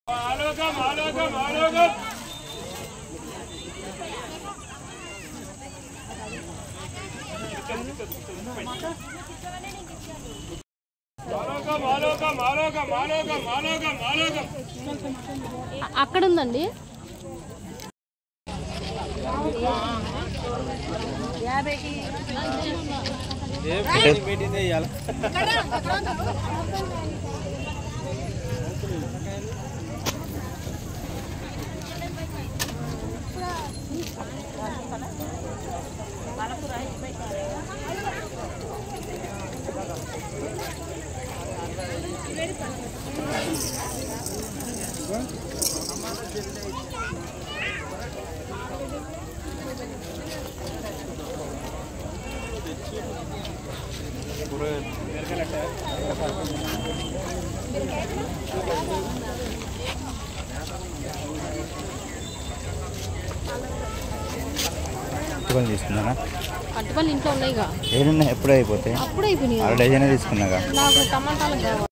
ఆలోకం ఆలోకం ఆలోకం ఆలోకం ఆలోకం ఆలోకం ఆలోకం ఆలోకం ఆలోకం అ- అక్కడ ఉందండి పట్టుకొని తీసుకున్నానా అట్టుపల్లి ఇంట్లో ఉన్నాయిగా ఏడున్నా ఎప్పుడు అయిపోతాయి అప్పుడే అయిపోయినాయి అర డజనే తీసుకున్నాగా నాకు టమాటాలు కావాలి